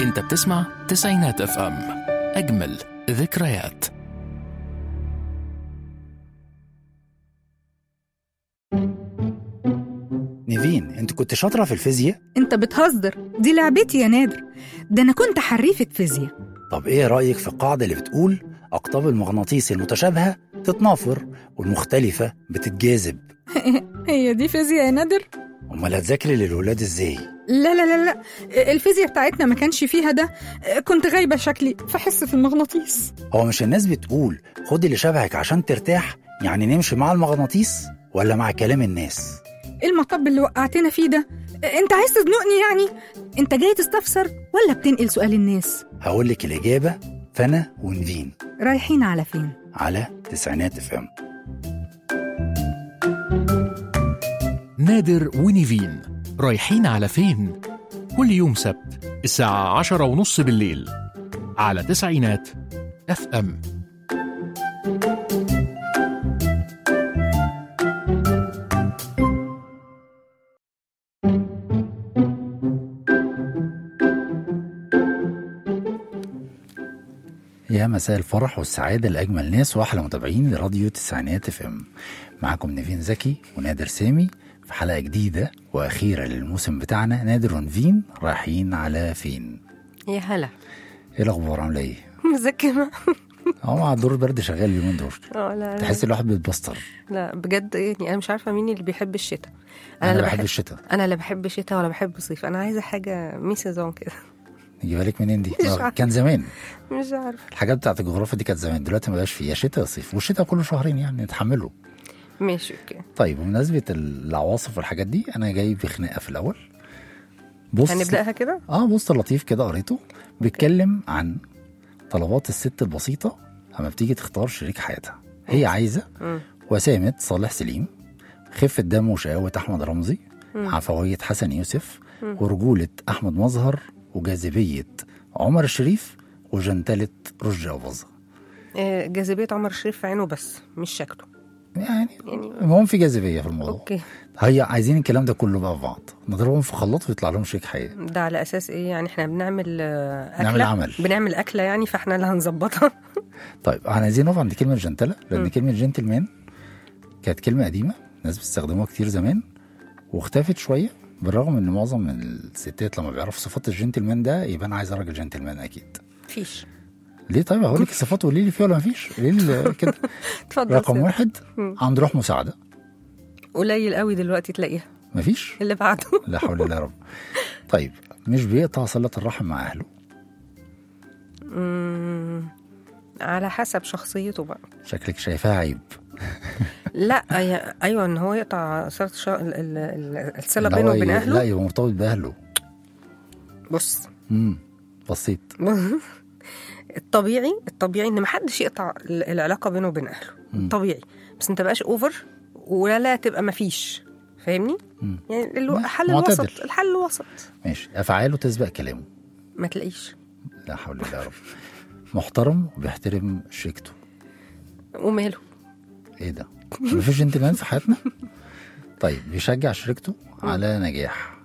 انت بتسمع تسعينات اف ام اجمل ذكريات نيفين انت كنت شاطرة في الفيزياء انت بتهزر دي لعبتي يا نادر ده انا كنت حريفة فيزياء طب ايه رأيك في القاعدة اللي بتقول أقطاب المغناطيس المتشابهة تتنافر والمختلفة بتتجاذب هي دي فيزياء يا نادر أمال هتذاكري للولاد ازاي لا لا لا لا الفيزياء بتاعتنا ما كانش فيها ده كنت غايبة شكلي في حصة المغناطيس هو مش الناس بتقول خد اللي شبهك عشان ترتاح يعني نمشي مع المغناطيس ولا مع كلام الناس ايه المطب اللي وقعتنا فيه ده انت عايز تزنقني يعني انت جاي تستفسر ولا بتنقل سؤال الناس هقول لك الإجابة فأنا ونفين رايحين على فين على تسعينات فم نادر ونيفين رايحين على فين؟ كل يوم سبت الساعة عشرة ونص بالليل على تسعينات اف ام يا مساء الفرح والسعادة لأجمل ناس وأحلى متابعين لراديو تسعينات اف ام معاكم نيفين زكي ونادر سامي في حلقة جديدة وأخيرة للموسم بتاعنا نادر ونفين رايحين على فين يا هلا ايه الأخبار عاملة ايه؟ مزكمة اه مع دور البرد شغال اليومين دول اه لا تحس الواحد بيتبسطر لا بجد يعني انا مش عارفه مين اللي بيحب الشتاء أنا, لا بحب الشتاء انا لا بحب الشتاء ولا بحب الصيف انا عايزه حاجه مي سيزون كده نجيبها لك منين دي؟ مش آه، عارفة. كان زمان مش عارفه الحاجات بتاعت الجغرافيا دي كانت زمان دلوقتي ما بقاش فيه يا شتاء يا صيف والشتاء كله شهرين يعني نتحمله ماشي اوكي طيب بمناسبة العواصف والحاجات دي أنا جاي بخناقة في الأول بص هنبداها كده اه بص لطيف كده قريته بيتكلم عن طلبات الست البسيطة أما بتيجي تختار شريك حياتها هي عايزة مم. وسامة صالح سليم خفة دم وشقاوة أحمد رمزي عفوية حسن يوسف ورجولة أحمد مظهر وجاذبية عمر الشريف وجنتلة رشدي أباظة آه، جاذبيه عمر الشريف في عينه بس مش شكله يعني يعني المهم في جاذبية في الموضوع اوكي هي عايزين الكلام ده كله بقى في بعض نضربهم في خلاط ويطلع لهم شريك حياة ده على اساس ايه يعني احنا بنعمل آه، اكله نعمل عمل. بنعمل اكله يعني فاحنا اللي هنظبطها طيب احنا عايزين نقف عند كلمه جنتله لان كلمه جنتلمان كانت كلمه قديمه الناس بتستخدموها كتير زمان واختفت شويه بالرغم ان معظم الستات لما بيعرفوا صفات الجنتلمان ده يبقى انا عايز راجل جنتلمان اكيد مفيش ليه طيب هقول لك الصفات وقولي لي فيه ولا مفيش ليه ال- كده اتفضل رقم سيد. واحد عنده روح مساعده قليل قوي دلوقتي تلاقيها مفيش اللي بعده لا حول الله يا رب طيب مش بيقطع صله الرحم مع اهله مم، على حسب شخصيته بقى شكلك شايفاها عيب لا أي- ايوه ان هو يقطع صله الش- ال- ال- ال- الصله إن بينه هو وبين ي- لا اهله يبقى مرتبط باهله بص امم بسيط الطبيعي الطبيعي ان محدش يقطع ال- العلاقه بينه وبين اهله طبيعي بس انت بقاش اوفر ولا لا تبقى مفيش فاهمني مم. يعني الو- لا، الحل معتدل. الوسط الحل الوسط ماشي افعاله تسبق كلامه ما تلاقيش لا حول الله يا رب محترم وبيحترم شريكته وماله ايه ده مفيش جنتلمان في حياتنا طيب بيشجع شريكته على نجاح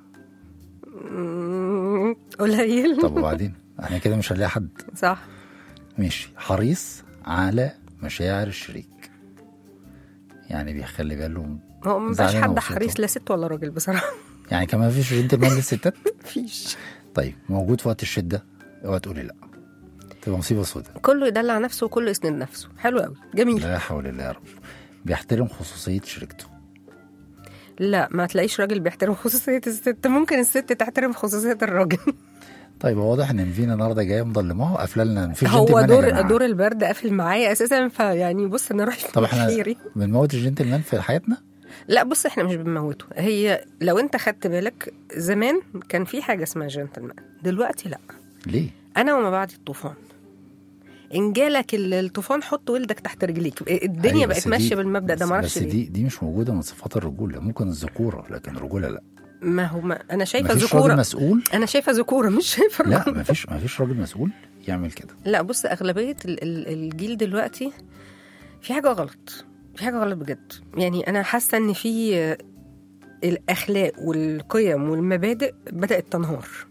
مم، قليل طب وبعدين احنا كده مش هنلاقي حد صح ماشي حريص على مشاعر الشريك يعني بيخلي باله هو ما بقاش زعلانة حد ومبسوطة. حريص لا ست ولا راجل بصراحه يعني كمان مفيش جنتلمان للستات مفيش طيب موجود في وقت الشده اوعى تقولي لا تبقى مصيبه سوداء كله يدلع نفسه وكله يسند نفسه حلو قوي جميل لا حول الله يا رب بيحترم خصوصيه شريكته لا ما تلاقيش راجل بيحترم خصوصية الست ممكن الست تحترم خصوصية الراجل طيب هو واضح ان فينا النهارده جايه مضلمه وقافله لنا مفيش هو جنتلمان يا دور جماعة. دور البرد قافل معايا اساسا فيعني بص انا روحي طب في احنا خيري بنموت الجنتلمان في حياتنا لا بص احنا مش بنموته هي لو انت خدت بالك زمان كان في حاجة اسمها جنتلمان دلوقتي لا ليه؟ انا وما بعد الطوفان ان جالك ال- الطوفان حط ولدك تحت رجليك الدنيا أيوة، بقت بس ماشيه دي- بالمبدا ده بس- معرفش بس ليه دي دي مش موجوده من صفات الرجوله ممكن الذكوره لكن الرجوله لا ما هو ما انا شايفه مفيش راجل ذكوره مسؤول انا شايفه ذكوره مش شايفه لا رجولة. مفيش مفيش راجل مسؤول يعمل كده لا بص اغلبيه ال- ال- الجيل دلوقتي في حاجه غلط في حاجه غلط بجد يعني انا حاسه ان في آه، الاخلاق والقيم والمبادئ بدات تنهار في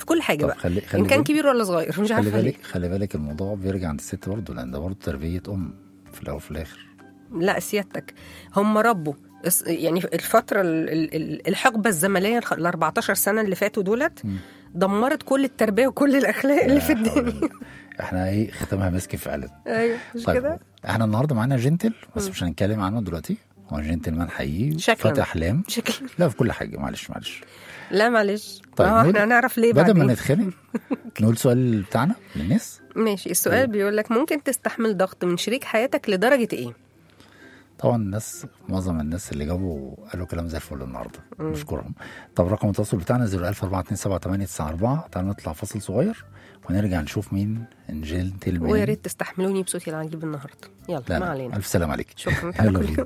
كل حاجه طب بقى خلي خلي ان كان بالك- كبير ولا صغير مش خلي عارفه ليه بالك خلي بالك الموضوع بيرجع عند الست برضه لان ده برضه تربيه ام في الاول وفي الاخر لا سيادتك هم ربوا اس- يعني الفترة ال- ال- ال- الحقبة الزمنية ال 14 سنة اللي فاتوا دولت دمرت كل التربية وكل الأخلاق اللي في لا حول الدنيا ولا- احنا ايه ختامها مسك فعلا أيوه مش طيب كده؟ احنا النهارده معانا جنتل بس مش هنتكلم عنه دلوقتي هو جنتلمان حقيقي شكلاً. فاتح احلام شكل لا في كل حاجه معلش معلش لا معلش طيب، طيب نقول- احنا هنعرف ليه بدل ما بعدين نتخانق نقول سؤال بتاعنا للناس ماشي السؤال بيقول لك ممكن تستحمل ضغط من شريك حياتك لدرجة إيه؟ طبعا الناس معظم الناس اللي جابوا قالوا كلام زي الفل النهارده نشكرهم طب رقم التواصل بتاعنا 014278994 تعالوا نطلع فاصل صغير ونرجع نشوف مين جنتلمان ويا ريت تستحملوني بصوتي العجيب النهارده يلا لا ما لا علينا الف سلام عليك شكرا يلا بينا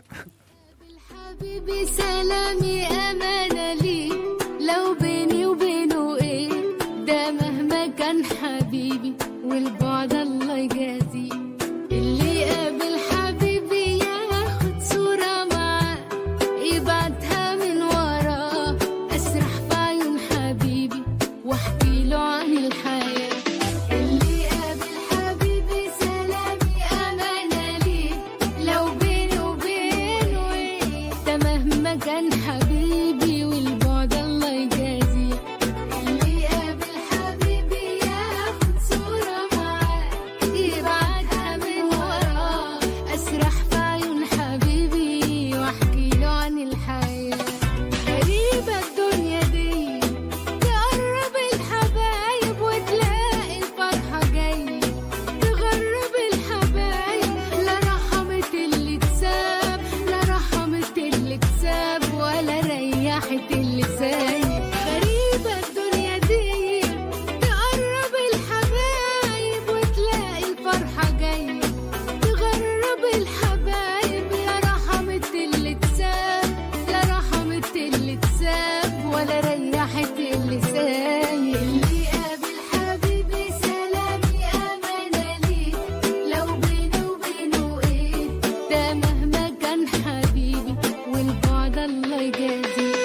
حبيبي سلامي أمانة لي لو بيني وبينه إيه ده مهما كان حبيبي والبعد الله يجازيه اللي يقابل حبيبي ياخد صورة معاه يبعتها من وراه أسرح في عيون حبيبي واحكي له عن الحياة اللي يقابل حبيبي سلامي أمانة لي لو بيني وبينه إيه ده مهما كان حبيبي والبعد الله يجازيه اللي يقابل حبيبي ياخد صورة معاه يبعتها من وراه أسرح في عيون حبيبي واحكي له عن الحياة غريبة الدنيا دي تقرب الحبايب وتلاقي الفرحة جاية تغرب الحبايب لا رحمت اللي تساب لا رحمت اللي تساب ولا ريحت اللي سايب غريبة الدنيا دي تقرب الحبايب وتلاقي الفرحة جاية تغرب الحبايب لا رحمت اللي تساب لا رحمت اللي تساب ولا ريحت اللي سايب اللي قابل حبيبي سلامي أمانة لي لو بيني وبينه إيه ده مهما كان حبيبي والبعد الله يجازيه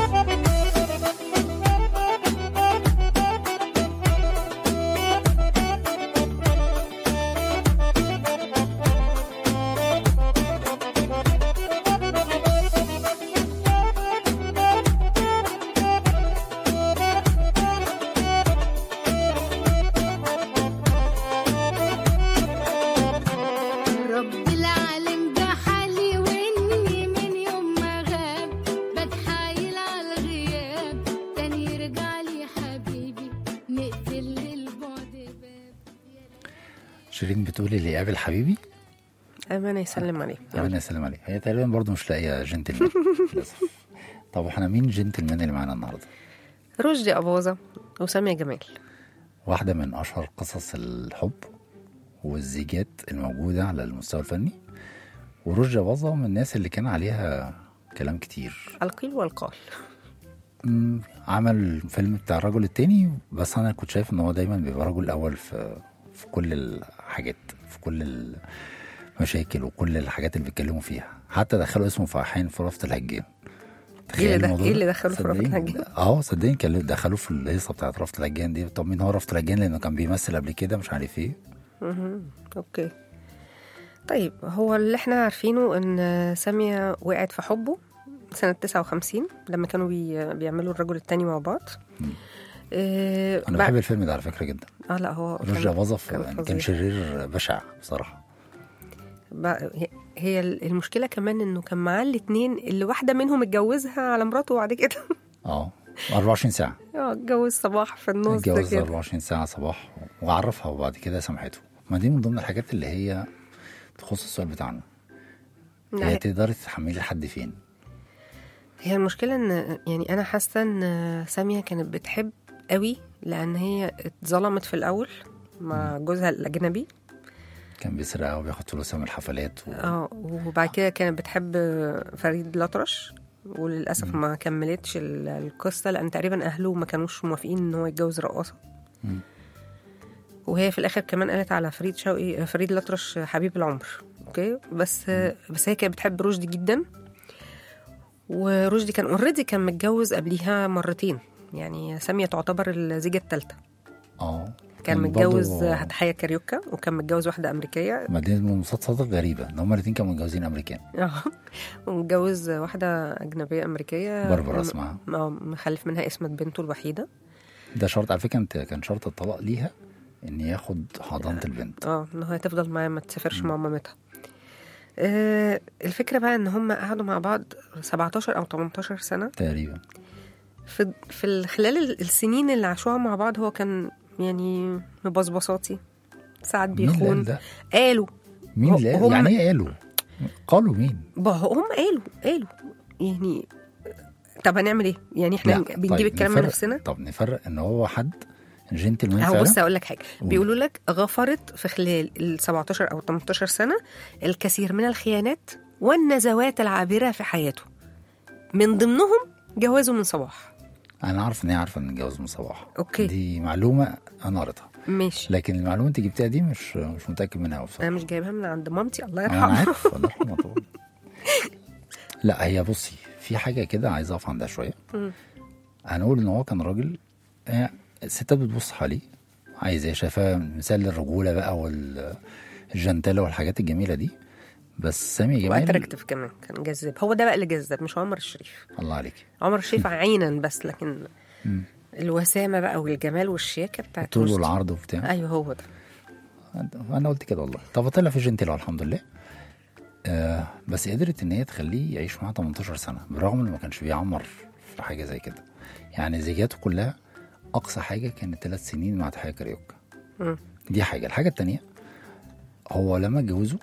رب العالم ده حالي واني من يوم ما غاب بتحايل على الغياب تاني يرجع لي حبيبي نقفل للبعد باب شيرين بتقولي اللي قابل حبيبي امانه يسلم عليه يلا. ربنا يسلم عليك هي تقريبا برضه مش لاقيه جنتلمان للأسف. طب احنا مين جنتلمان اللي معانا النهارده رشدي اباظه وساميه جمال واحدة من أشهر قصص الحب والزيجات الموجودة على المستوى الفني ورشدي أباظة من الناس اللي كان عليها كلام كتير القيل والقال مم، عمل فيلم بتاع الرجل التاني بس أنا كنت شايف إن هو دايما بيبقى رجل أول في في كل الحاجات في كل المشاكل وكل الحاجات اللي بيتكلموا فيها حتى دخلوا اسمه في أحيان في رفض الهجان إيه اللي ده- الموضوع إيه ده؟ اللي دخله في رأفت صدقيني- الهجان؟ اه صدقني كان دخلوه في الهيصه بتاعت رفض الهجان دي طب مين هو رفض الهجان لانه كان بيمثل قبل كده مش عارف ايه مهم. اوكي طيب هو اللي احنا عارفينه ان سامية وقعت في حبه سنة 59 لما كانوا بي بيعملوا الرجل التاني مع بعض آه انا بعد- بحب الفيلم ده على فكره جدا اه لا هو كان- رشدي أباظة في- كان يعني كان فظيع. شرير بشع بصراحه بقى- هي- هي المشكلة كمان انه كان معاه الاتنين اللي واحدة منهم اتجوزها على مراته وبعد كده اه 24 ساعه اه اتجوز صباح في النص ده اتجوز كده 24 ساعه صباح وعرفها وبعد كده سامحته ما دي من ضمن الحاجات اللي هي تخص السؤال بتاعنا لا، هي هي- تقدري تتحملي لحد فين هي المشكلة ان يعني انا حاسة ان سامية كانت بتحب قوي لان هي اتظلمت في الاول مع جوزها الاجنبي كان بيسرقها وبياخد فلوسها من الحفلات و... اه وبعد كده كانت بتحب فريد الأطرش وللاسف ما كملتش ال- القصه لان تقريبا اهله ما كانوش موافقين ان هو يتجوز رقاصه مم. وهي في الاخر كمان قالت على فريد شوقي فريد الأطرش حبيب العمر اوكي بس بس هي كانت بتحب رشدي جدا ورشدي كان اوريدي كان متجوز قبليها مرتين يعني ساميه تعتبر الزيجه الثالثه اه كان برضو متجوز هتحية كاريوكا وكان متجوز واحده امريكيه مدينة المنصات صادق غريبة ان هما الاتنين كانوا متجوزين امريكان اه ومتجوز واحده اجنبيه امريكيه باربرا م- اسمها اه مخلف منها اسمت بنته الوحيده ده شرط على فكرة انت كان شرط الطلاق ليها ان ياخد حضانة البنت اه ان هي تفضل معاه ما تسافرش مع مامتها آه الفكره بقى ان هم قعدوا مع بعض 17 او 18 سنه تقريبا في في خلال ال- السنين اللي عاشوها مع بعض هو كان يعني مبصبصاتي ساعات مين اللي قال بيخون ده؟ قالوا مين اللي قال؟ هم- يعني ايه قالوا؟ قالوا مين؟ بقى هم قالوا قالوا يعني طب هنعمل ايه؟ يعني احنا لا، بنجيب طيب الكلام من نفرق- نفسنا طب نفرق ان هو حد جنتلمان اهو فعلا بص اقول لك حاجه قول. بيقولوا لك غفرت في خلال ال 17 او 18 سنه الكثير من الخيانات والنزوات العابره في حياته من ضمنهم جوازه من صباح انا عارف ان هي عارفه ان الجواز من صباح أوكي. دي معلومه انا قريتها ماشي لكن المعلومه انت جبتها دي مش مش متاكد منها قوي بصراحه انا مش جايبها من عند مامتي الله انا يرحمها عارف الله يرحمها طبعا لا هي بصي في حاجه كده عايز اقف عندها شويه مم. هنقول ان هو كان راجل آه، الستات بتبص حواليه عايز ايه شايفاه مثال للرجوله بقى والجنتله والحاجات الجميله دي بس سامي جمال واتراكتيف كمان كان جذاب هو ده بقى اللي جذاب مش عمر الشريف الله عليك عمر الشريف عينا بس لكن الوسامه بقى والجمال والشياكه بتاعت الطول رشدي. والعرض وبتاع ايوه هو ده انا قلت كده والله طب طلع في جنتل الحمد لله آه بس قدرت ان هي تخليه يعيش معاها 18 سنه بالرغم انه ما كانش بيعمر في حاجه زي كده يعني زيجاته كلها اقصى حاجه كانت ثلاث سنين مع تحية كاريوكا مم. دي حاجه الحاجه التانية هو لما اتجوزوا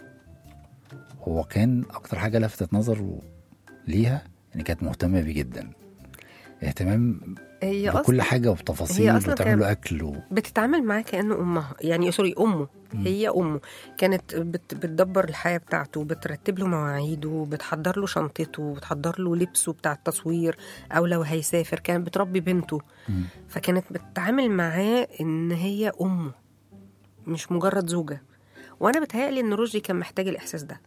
هو كان اكتر حاجه لفتت نظره ليها ان كانت مهتمه بيه جدا اهتمام هي بكل اصلا حاجه هي وبتفاصيل أصلاً وتعمل كان- له اكل و... بتتعامل معاه كانه امها يعني سوري امه هي امه كانت بت بتدبر الحياه بتاعته بترتب له مواعيده بتحضر له شنطته بتحضر له لبسه بتاع التصوير او لو هيسافر كانت بتربي بنته فكانت بتتعامل معاه ان هي امه مش مجرد زوجه وانا بتهيألي ان رشدي كان محتاج الاحساس ده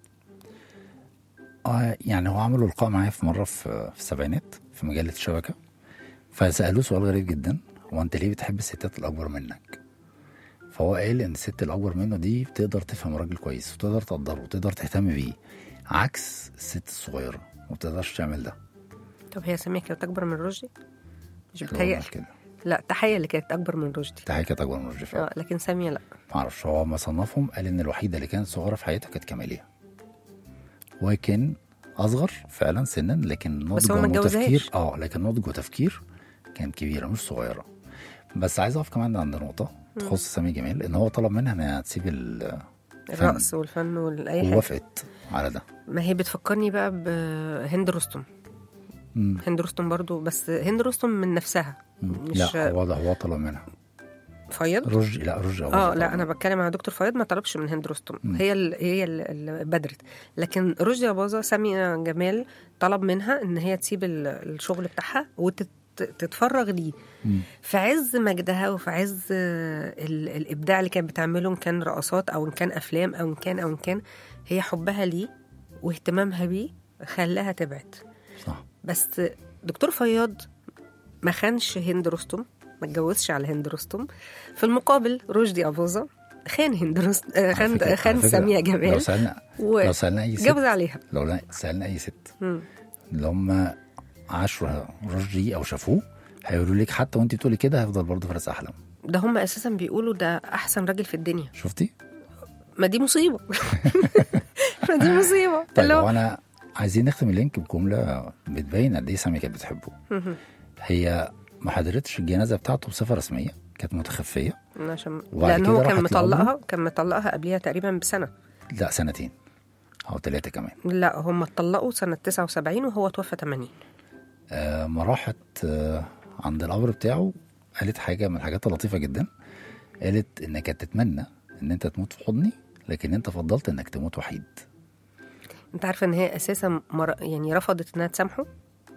اه يعني هو عملوا لقاء معايا في مره في في السبعينات في مجله شبكه فسالوه سؤال غريب جدا هو انت ليه بتحب الستات الاكبر منك؟ فهو قال ان الست الاكبر منه دي بتقدر تفهم الراجل كويس وتقدر تقدره وتقدر تهتم بيه عكس الست الصغيره ما بتقدرش تعمل ده طب هي سمية كانت اكبر من رشدي مش هو بتهيألي قال كده لا تحية اللي كانت اكبر من رشدي ده كانت اكبر من رشدي فعلا اه لكن سامية لا ما اعرفش هو ما صنفهم قال ان الوحيده اللي كانت صغيره في حياته كانت كاميليا وكان اصغر فعلا سنا لكن نضج هو ما اتجوزهاش. وتفكير اه لكن نضج وتفكير كانت كبيره مش صغيره بس عايز اقف كمان عند نقطه تخص سامي جمال ان هو طلب منها انها تسيب ال- الرقص والفن واي حاجة ووافقت على ده ما هي بتفكرني بقى بهند رستم مم. هند رستم برضو بس هند رستم من نفسها مم. مش لا هو ده هو طلب منها فياض رج لا رج أو اه رج لا طبعاً. انا بتكلم على دكتور فياض ما طلبش من هند رستم هي ال هي ال- اللي بدرت لكن رشدي اباظه سامية جمال طلب منها ان هي تسيب ال- الشغل بتاعها وتتفرغ ليه مم. في عز مجدها وفي عز آه، ال- الابداع اللي كانت بتعمله ان كان رقصات او ان كان افلام او ان كان او ان كان هي حبها ليه واهتمامها بيه خلاها تبعد صح بس دكتور فياض ما خانش هند رستم ما اتجوزش على هند رستم في المقابل رشدي أباظة خان هند رستم آه، على خان فكرة- على خان فكرة سامية لو جمال سالنا و- لو سالنا اي ست جوز عليها لو سالنا اي ست مم. اللي هم عاشوا رشدي او شافوه هيقولوا لك حتى وانت بتقولي كده هيفضل برضه فارس احلام ده هم اساسا بيقولوا ده احسن راجل في الدنيا شفتي؟ ما دي مصيبه ما دي مصيبه طيب اللي هو هو انا عايزين نختم اللينك بجمله بتبين قد ايه سامي كانت بتحبه هي ما حضرتش الجنازه بتاعته بصفه رسميه كانت متخفيه عشان وبعد لان كده هو كان راحت مطلقها لأمه. كان مطلقها قبليها تقريبا بسنه لا سنتين او ثلاثه كمان لا هم اتطلقوا سنه 79 وهو توفى 80 آه ما راحت آه عند القبر بتاعه قالت حاجه من الحاجات اللطيفه جدا قالت انك كانت تتمنى ان انت تموت في حضني لكن انت فضلت انك تموت وحيد انت عارفه ان هي اساسا مر... يعني رفضت انها تسامحه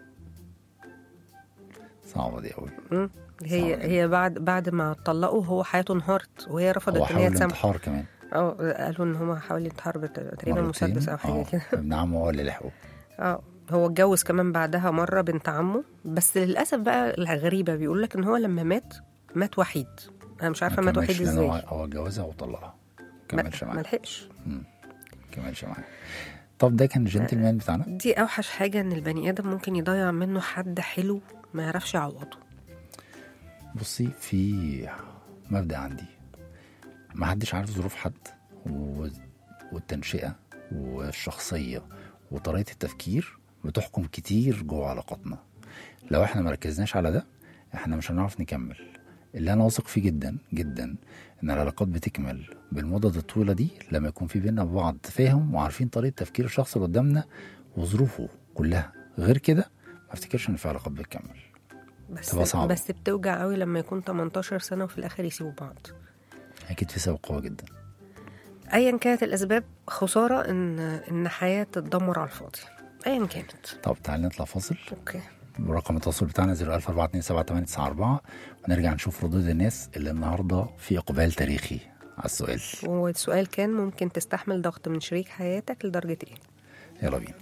صعبه دي قوي مم. هي صعبة هي بعد بعد ما اتطلقوا هو حياته انهارت وهي هو رفضت ان هي حاول تسامحه الانتحار كمان اه قالوا ان هو حاول ينتحر بت- تقريبا مرتين. مسدس او حاجه آه، كده ابن عمه هو اللي لحقه اه هو اتجوز كمان بعدها مرة بنت عمه بس للأسف بقى الغريبة بيقول لك إن هو لما مات مات وحيد أنا مش عارفة ما مات كملش وحيد لأن هو إزاي هو اتجوزها وطلقها ما كملش ما معاه لحقش كملش معاه طب ده كان جنتلمان بتاعنا دي أوحش حاجة إن البني آدم ممكن يضيع منه حد حلو ما يعرفش يعوضه بصي في مبدأ عندي ما حدش عارف ظروف حد و... والتنشئة والشخصية وطريقة التفكير بتحكم كتير جوه علاقاتنا لو احنا مركزناش على ده احنا مش هنعرف نكمل اللي انا واثق فيه جدا جدا ان العلاقات بتكمل بالمدد الطويله دي لما يكون في بينا بعض تفاهم وعارفين طريقه تفكير الشخص اللي قدامنا وظروفه كلها غير كده ما افتكرش ان في علاقات بتكمل بس تبقى صعبة. بس بتوجع قوي لما يكون 18 سنة وفي الآخر يسيبوا بعض اكيد في سبب قوي جدا ايا كانت الاسباب خساره ان ان حياه تتدمر على الفاضي ايا كانت طب تعالى نطلع فاصل اوكي رقم التواصل بتاعنا 014278994 ونرجع نشوف ردود الناس اللي النهارده في اقبال تاريخي على السؤال والسؤال كان ممكن تستحمل ضغط من شريك حياتك لدرجه ايه يلا بينا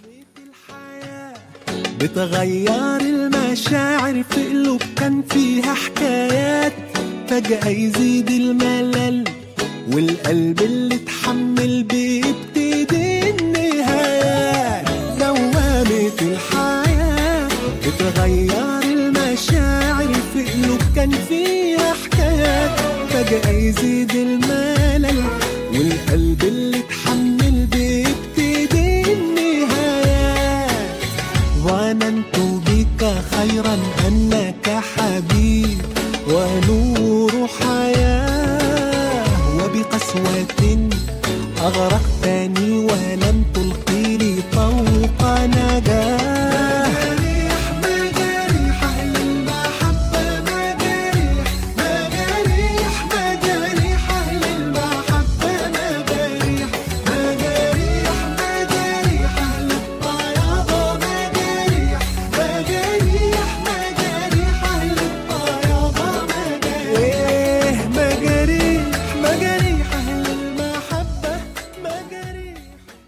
بتغير المشاعر في قلوب كان فيها حكايات فجأة يزيد الملل والقلب اللي اتحمل بيبتدي النهايات دوامة الحياة بتغير المشاعر في قلوب كان فيها حكايات فجأة يزيد الملل والقلب اللي اتحمل بيبتدي النهايات ظننت بك خيرا أنك حبيب ونور حياة وبقسوة أغرقتني ولم تلقيني فوق نجاة مجاريح أهل المحبة مجاريح مجاريح مجاريح أهل المحبة مجاريح مجاريح مجاريح أهل الطيابة مجاريح مجاريح مجاريح أهل الطيابة مجاريح مجاريح مجاريح أهل المحبة مجاريح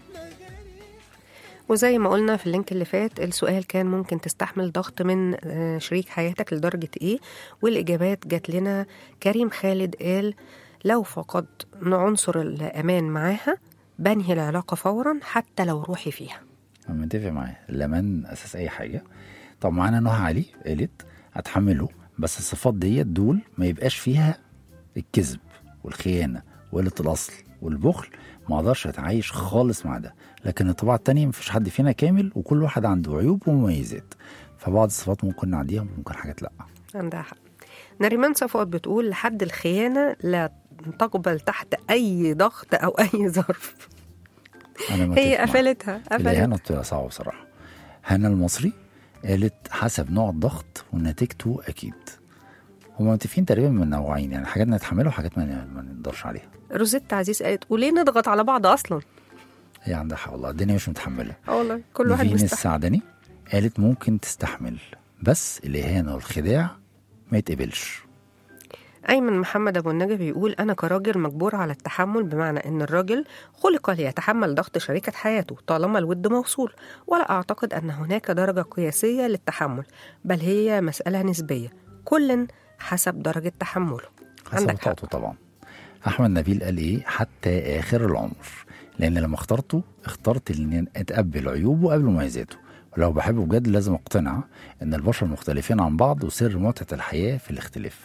وزي ما قلنا في اللينك اللي فات السؤال كان ممكن تستحمل ضغط من آه، شريك حياتك لدرجة ايه والاجابات جات لنا كريم خالد قال لو فقدت عنصر الامان معاها بنهي العلاقة فورا حتى لو روحي فيها انا متفق معاه الامان اساس اي حاجه طب معانا نهى علي قالت هتحمله بس الصفات ديت دول ما يبقاش فيها الكذب والخيانه وقله الاصل والبخل ما اقدرش اتعايش خالص مع ده لكن الطباع التانية مفيش حد فينا كامل وكل واحد عنده عيوب ومميزات فبعض الصفات ممكن نعديها وممكن حاجات لا عندها حق نريمان صفوت بتقول لحد الخيانة لا تقبل تحت أي ضغط أو أي ظرف انا متفق هي معاها. قفلتها قفلت الإهانة بتبقى صعبة بصراحة هنا المصري قالت حسب نوع الضغط ونتيجته أكيد هما متفقين تقريبا من نوعين يعني حاجات نتحملها وحاجات ما ما نقدرش عليها روزيتا عزيز قالت وليه نضغط على بعض أصلا هي عندها حق والله الدنيا مش متحملة اه والله كل واحد نيفين بيستحمل السعدني قالت ممكن تستحمل بس الإهانة والخداع ما يتقبلش أيمن محمد أبو النجا بيقول أنا كراجل مجبور على التحمل بمعنى أن الراجل خلق ليتحمل ضغط شريكة حياته طالما الود موصول ولا أعتقد أن هناك درجة قياسية للتحمل بل هي مسألة نسبية كل حسب درجة تحمله حسب عندك حق طاقته طبعا أحمد نبيل قال إيه حتى آخر العمر لأن لما اخترته اخترت إن أتقبل عيوبه قبل مميزاته ولو بحبه بجد لازم أقتنع إن البشر مختلفين عن بعض وسر متعة الحياة في الاختلاف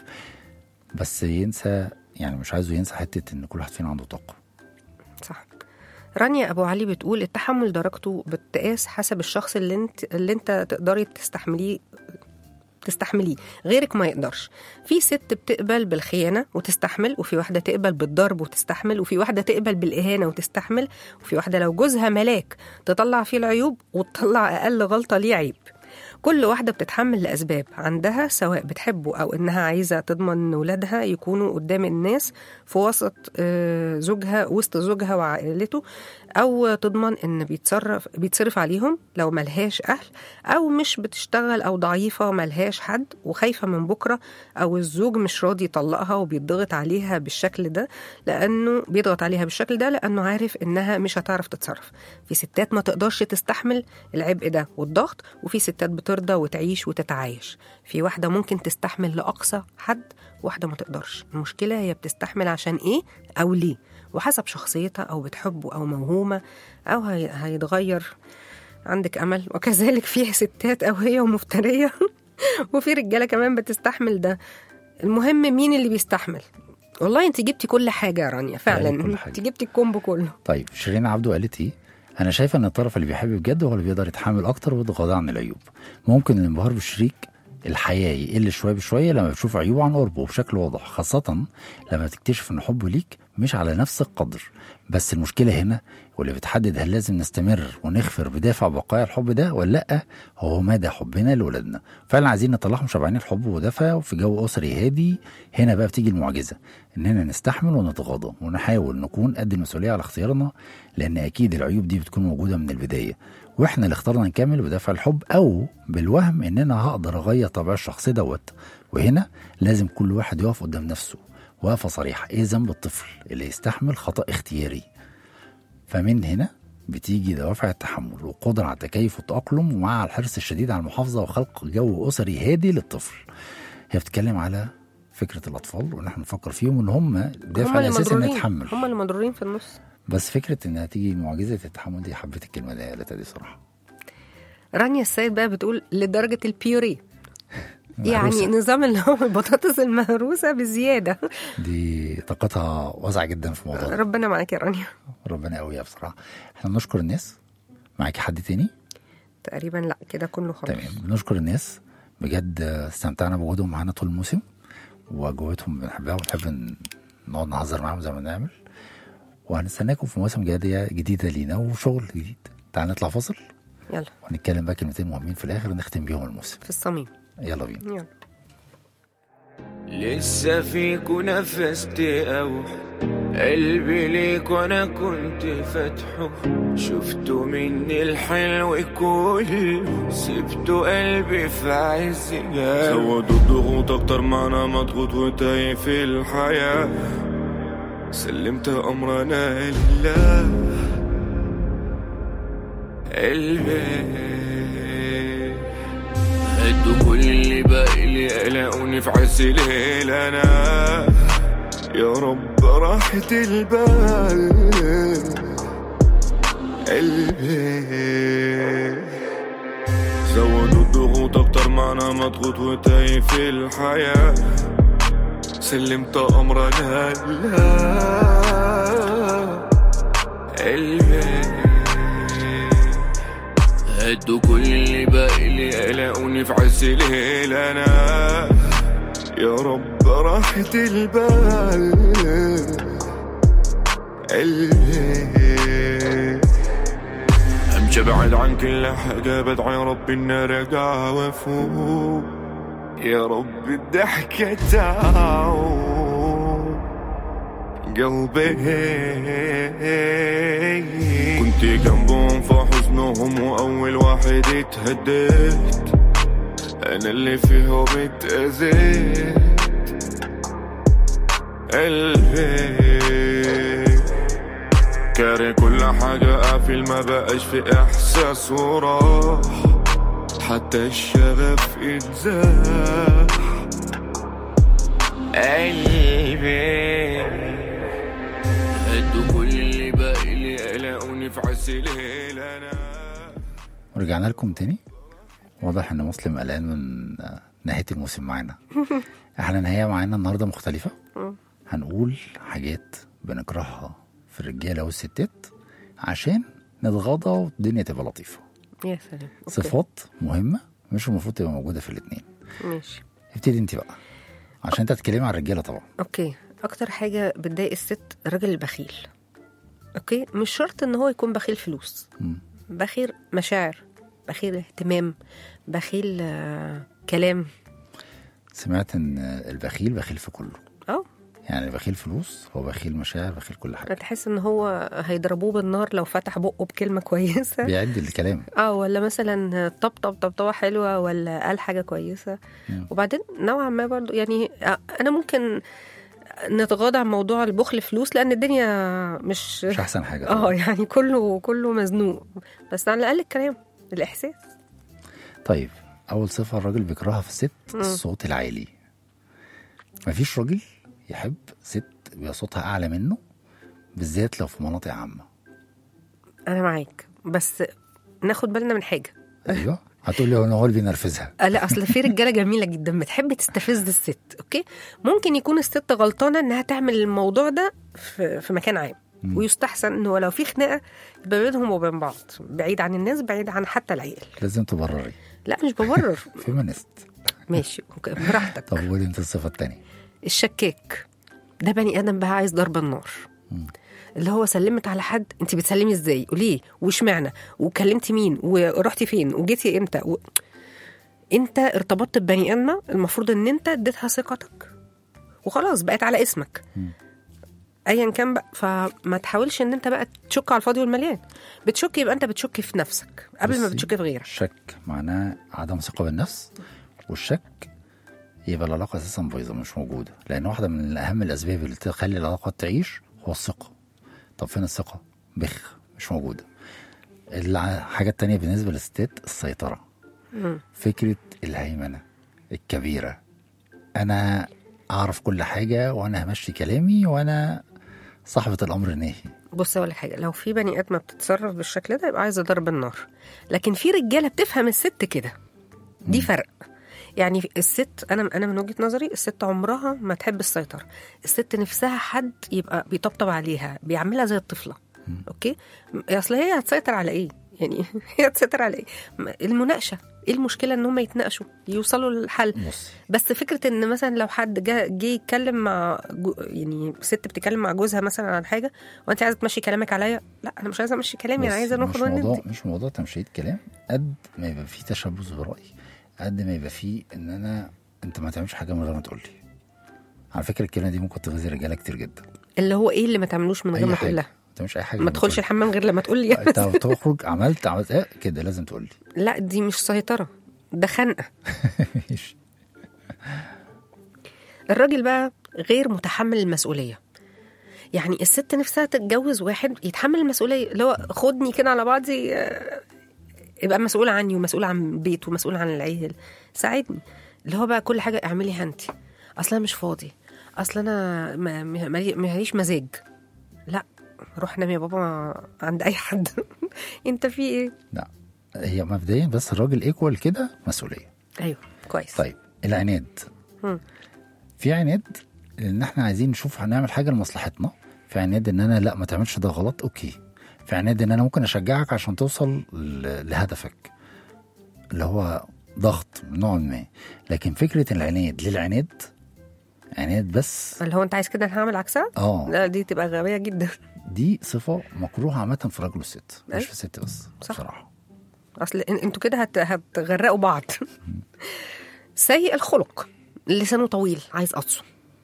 بس ينسى يعني مش عايزه ينسى حتة إن كل واحد فينا عنده طاقة صح رانيا ابو علي بتقول التحمل درجته بتقاس حسب الشخص اللي انت اللي انت تقدري تستحمليه تستحمليه غيرك ما يقدرش في ست بتقبل بالخيانه وتستحمل وفي واحده تقبل بالضرب وتستحمل وفي واحده تقبل بالاهانه وتستحمل وفي واحده لو جوزها ملاك تطلع فيه العيوب وتطلع اقل غلطه ليه عيب كل واحدة بتتحمل لأسباب عندها سواء بتحبه أو إنها عايزة تضمن إن ولادها يكونوا قدام الناس في وسط آه، زوجها وسط زوجها وعائلته او تضمن ان بيتصرف بيتصرف عليهم لو ملهاش اهل او مش بتشتغل او ضعيفه ملهاش حد وخايفه من بكره او الزوج مش راضي يطلقها وبيضغط عليها بالشكل ده لانه بيضغط عليها بالشكل ده لانه عارف انها مش هتعرف تتصرف في ستات ما تقدرش تستحمل العبء ده والضغط وفي ستات بترضى وتعيش وتتعايش في واحده ممكن تستحمل لاقصى حد واحده ما تقدرش المشكله هي بتستحمل عشان ايه او ليه وحسب شخصيتها او بتحبه او موهومه او هي- هيتغير عندك امل وكذلك في ستات قويه ومفتريه وفي رجاله كمان بتستحمل ده المهم مين اللي بيستحمل والله انت جبتي كل حاجه يا رانيا فعلا كل حاجة. انت جبتي الكومبو كله طيب شيرين عبده قالت ايه انا شايفه ان الطرف اللي بيحب بجد هو اللي بيقدر يتحمل اكتر ويتغاضى عن العيوب ممكن الانبهار بالشريك الحياه يقل شويه بشويه لما بتشوف عيوبه عن قربه بشكل واضح خاصه لما تكتشف ان حبه ليك مش على نفس القدر بس المشكله هنا واللي بتحدد هل لازم نستمر ونغفر بدافع بقايا الحب ده ولا لا هو مدى حبنا لاولادنا فعلا عايزين نطلعهم شبعانين الحب ودفى وفي جو اسري هادي هنا بقى بتيجي المعجزه اننا نستحمل ونتغاضى ونحاول نكون قد المسؤوليه على اختيارنا لان اكيد العيوب دي بتكون موجوده من البدايه واحنا اللي اخترنا نكمل بدافع الحب او بالوهم اننا هقدر اغير طبع الشخص دوت وهنا لازم كل واحد يقف قدام نفسه وقفه صريحه ايه ذنب الطفل اللي يستحمل خطا اختياري فمن هنا بتيجي دوافع التحمل والقدرة على التكيف والتأقلم ومع الحرص الشديد على المحافظة وخلق جو أسري هادي للطفل هي بتتكلم على فكرة الأطفال وإن احنا نفكر فيهم وإن هم الدافع هم اللي الأساسي إن مضرورين يتحمل هم اللي مضرورين في النص بس فكرة إنها تيجي معجزة التحمل دي حبيت الكلمة اللي قالتها دي صراحة رانيا السيد بقى بتقول لدرجه البيوري يعني مهروسة. نظام اللي هو البطاطس المهروسه بزياده دي طاقتها واسعة جدا في الموضوع ده ربنا معاك يا رانيا ربنا قوية بصراحة احنا بنشكر الناس معاكي حد تاني تقريبا لا كده كله خلاص تمام بنشكر الناس بجد استمتعنا بوجودهم معانا طول الموسم وجوتهم بنحبها ونحب ن- نقعد نهزر معاهم زي ما بنعمل وهنستناكم في مواسم جديدة جديدة لينا وشغل جديد تعال نطلع فاصل يلا ونتكلم بقى كلمتين مهمين في الآخر ونختم بيهم الموسم في الصميم يلا بينا يلا لسه فيك ونفست أوح قلبي ليك وانا كنت فاتحه شفته مني الحلو كله سبته قلبي في عز زودوا الضغوط اكتر ما انا مضغوط وتايه في الحياة سلمت امرنا لله قلبي هدوا كل اللي باقي لي قلقوني في عز الليل انا يا رب راحة البال قلبي زودوا الضغوط اكتر ما انا مضغوط وتايه في الحياة سلمت امرنا لله قلبي هدوا كل اللي باقي لي قلقوني في عز الليل انا يا رب راحة البال قلبي امشي بعد عن كل حاجة بدعي ربي اني ارجع وافوق يا رب الضحكة تعود قلبي كنت جنبهم في حزنهم واول واحد اتهديت انا اللي فيهم اتأذيت قلبي كاره كل حاجة قافل ما بقاش في احساس وراح حتى الشغف اتزاح قلبي هدوا كل اللي باقي لي قلقوني في عز الليل انا ورجعنا لكم تاني واضح ان مسلم قلقان من آه، نهايه الموسم معانا احنا النهايه معانا النهارده مختلفه هنقول حاجات بنكرهها في الرجاله والستات عشان نتغاضى والدنيا تبقى لطيفه يا سلام أوكي. صفات مهمه مش المفروض تبقى موجوده في الاثنين ماشي ابتدي انت بقى عشان انت هتتكلمي عن الرجاله طبعا اوكي اكتر حاجه بتضايق الست الراجل البخيل اوكي مش شرط ان هو يكون بخيل فلوس مم. بخيل مشاعر بخيل اهتمام بخيل آه، كلام سمعت ان البخيل بخيل في كله اه يعني بخيل فلوس هو بخيل مشاعر بخيل كل حاجه تحس ان هو هيضربوه بالنار لو فتح بقه بكلمه كويسه بيعد الكلام اه ولا مثلا طبطب طبطبه حلوه ولا قال حاجه كويسه مم. وبعدين نوعا ما برضو يعني آه، انا ممكن نتغاضى عن موضوع البخل فلوس لان الدنيا مش مش احسن حاجه اه يعني كله كله مزنوق بس على الاقل الكلام الاحساس طيب اول صفه الراجل بيكرهها في الست الصوت العالي مفيش راجل يحب ست بيبقى صوتها اعلى منه بالذات لو في مناطق عامه انا معاك بس ناخد بالنا من حاجه ايوه هتقول لي هو هو اللي بينرفزها آه، لا اصل في رجاله جميله جدا بتحب تستفز الست اوكي ممكن يكون الست غلطانه انها تعمل الموضوع ده في, في مكان عام مم. ويستحسن انه لو في خناقه يبقى بينهم وبين بعض بعيد عن الناس بعيد عن حتى العيال لازم تبرري لا مش ببرر فيمينست ماشي أوكي، براحتك طب قولي انت الصفه الثانيه الشكاك ده بني ادم بقى عايز ضرب النار اللي هو سلمت على حد انت بتسلمي ازاي وليه واشمعنى وكلمتي مين ورحتي فين وجيتي امتى و... انت ارتبطت ببني ادمه المفروض ان انت اديتها ثقتك وخلاص بقت على اسمك ايا كان بقى فما تحاولش ان انت بقى تشك على الفاضي والمليان بتشك يبقى انت بتشك في نفسك قبل ما بصي، بتشك في غيرك الشك معناه عدم ثقه بالنفس والشك يبقى العلاقه اساسا بايظه مش موجوده لان واحده من اهم الاسباب اللي تخلي العلاقه تعيش هو الثقه طب فين الثقه بخ مش موجوده الحاجه التانية بالنسبه للستات السيطره فكره الهيمنه الكبيره انا اعرف كل حاجه وانا همشي كلامي وانا صاحبه الامر الناهي بص اقول لك حاجه لو في بني ادمه بتتصرف بالشكل ده يبقى عايزه ضرب النار لكن في رجاله بتفهم الست كده دي فرق يعني الست انا انا من وجهه نظري الست عمرها ما تحب السيطره الست نفسها حد يبقى بيطبطب عليها بيعملها زي الطفله اوكي اصل هي هتسيطر على ايه يعني هي هتسيطر على ايه المناقشه ايه المشكله ان هم يتناقشوا يوصلوا للحل بصي بس فكره ان مثلا لو حد جه جه يتكلم مع جو يعني ست بتتكلم مع جوزها مثلا عن حاجه وانت عايزه تمشي كلامك عليا لا انا مش عايزه امشي كلامي انا بص، عايزه مش ناخد موضوع وندي مش موضوع تمشية كلام قد ما يبقى فيه تشبث برأي قد ما يبقى فيه ان انا انت ما تعملش حاجه من غير ما تقول لي على فكره الكلمه دي ممكن تغذي رجاله كتير جدا اللي هو ايه اللي ما تعملوش من غير اي ما حاجه تقول لها ما تعملش اي حاجه ما لما تدخلش تقول الحمام غير لما تقول لي لي. انت تخرج عملت عملت ايه كده لازم تقول لي لا دي مش سيطره ده خنقه ماشي. الراجل بقى غير متحمل المسؤوليه يعني الست نفسها تتجوز واحد يتحمل المسؤوليه اللي هو خدني كده على بعضي آه، يبقى مسؤول عني ومسؤول عن البيت ومسؤول عن العيال ساعدني اللي هو بقى كل حاجه اعمليها انت اصلا مش فاضي اصل انا ما- ما- مالي- ماليش مزاج لا روح نام يا بابا عند اي حد انت في ايه لا هي مبدئيا بس الراجل ايكوال كده مسؤوليه ايوه كويس طيب العناد مم. في عناد ان احنا عايزين نشوف هنعمل حاجه لمصلحتنا في عناد ان انا لا ما تعملش ده غلط اوكي في عناد ان انا ممكن اشجعك عشان توصل ل- لهدفك اللي هو ضغط من نوع ما لكن فكره العناد للعناد عناد بس اللي هو انت عايز كده انا هعمل عكسها اه لا دي تبقى غبيه جدا دي صفه مكروهه عامه في الراجل والست مش أيوة. في الست بس صح. بصراحه اصل إن- انتوا كده هت... هتغرقوا بعض سيء الخلق لسانه طويل عايز قصه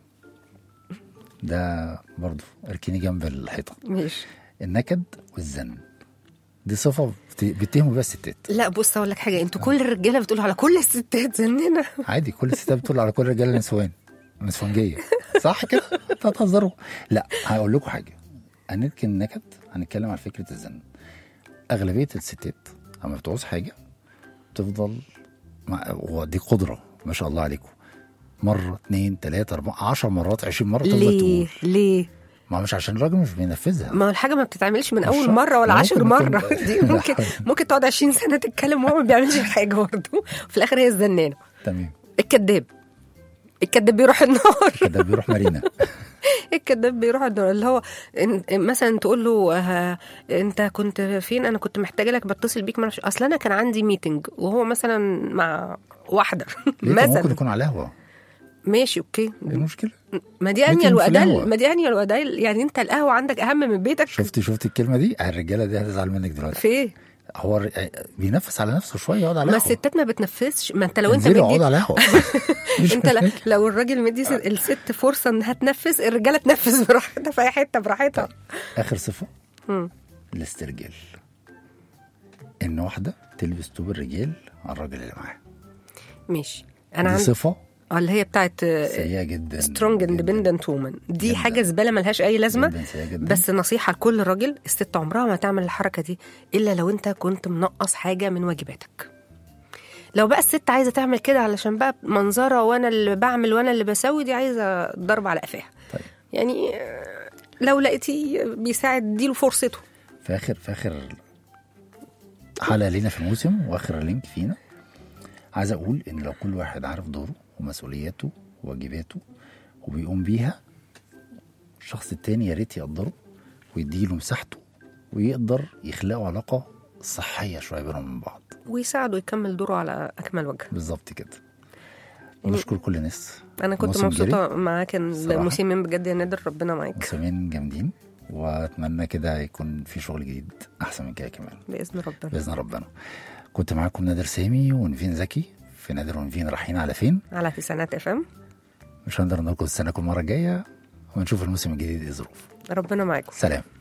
ده برضه اركني جنب الحيطه ماشي النكد والزن دي صفه بت- بيتهموا بيها الستات لا بص اقول لك حاجه انتوا كل الرجاله بتقولوا على كل الستات زننا عادي كل الستات بتقول على كل الرجاله نسوان نسوانجيه صح كده؟ انتوا هتهزروا لا هقول لكم حاجه هنركن النكد هنتكلم على فكره الزن اغلبيه الستات لما بتعوز حاجه تفضل مع ودي قدره ما شاء الله عليكم مره اتنين تلاته اربعه عشر مرات عشرين مره تفضل ليه تقول ليه ما مش عشان الراجل مش بينفذها ما هو الحاجه ما بتتعملش من مش اول شرط. مره ولا ممكن عشر يكون- مره دي ممكن ممكن تقعد 20 سنه تتكلم وهو ما بيعملش حاجه برضه في الاخر هي الزنانه تمام الكذاب الكذاب بيروح النار كده بيروح مارينا الكذاب بيروح الدور اللي هو إن- مثلا تقول له آه انت كنت فين انا كنت محتاجه لك بتصل بيك ما أعرفش. اصل انا كان عندي ميتنج وهو مثلا مع واحده ليه طب ممكن مثلا يكون على قهوه ماشي اوكي ايه المشكله؟ ما دي meeting انيل في وادل القهوة. ما دي انيل وادل يعني انت القهوه عندك اهم من بيتك شفتي شفتي الكلمه دي الرجاله دي هتزعل منك دلوقتي في ايه هو الر- بينفس على نفسه شويه يقعد على ما القهوة. الستات ما بتنفسش ما انت لو انت انزلي اقعد مدي على القهوه مش انت لا مشكلة. لو الراجل مدي ست- الست فرصه انها تنفس الرجاله تنفس براحتها في اي حته براحتها اخر صفه مم. الاسترجال ان واحده تلبس طوب الرجال على الراجل اللي معاها ماشي انا دي عندي صفه اه اللي هي بتاعت سيئه جدا سترونج جداً. اندبندنت وومن دي جداً. حاجه زباله ملهاش اي لازمه جداً سيئة جداً. بس نصيحه لكل راجل الست عمرها ما تعمل الحركه دي الا لو انت كنت منقص حاجه من واجباتك لو بقى الست عايزه تعمل كده علشان بقى منظره وانا اللي بعمل وانا اللي بسوي دي عايزه ضرب على قفاها طيب. يعني آه، لو لقيتيه بيساعد ديله فرصته في اخر في اخر حلقه لينا في الموسم واخر لينك فينا عايز اقول ان لو كل واحد عارف دوره ومسؤولياته وواجباته وبيقوم بيها الشخص التاني يا ريت يقدره ويديله مساحته ويقدر يخلقوا علاقه صحيه شويه بينهم من بعض ويساعده يكمل دوره على اكمل وجه بالظبط كده ونشكر كل الناس انا كنت موسم مبسوطه معاك صراحة. الموسمين بجد يا نادر ربنا معاك موسمين جامدين واتمنى كده يكون في شغل جديد احسن من كده كمان باذن ربنا باذن ربنا كنت معاكم نادر سامي ونفين زكي في نادر ونفين رايحين على فين على تسعينات اف ام مش هنقدر نقول استناكم المره الجايه ونشوف الموسم الجديد ايه ظروف ربنا معاكم سلام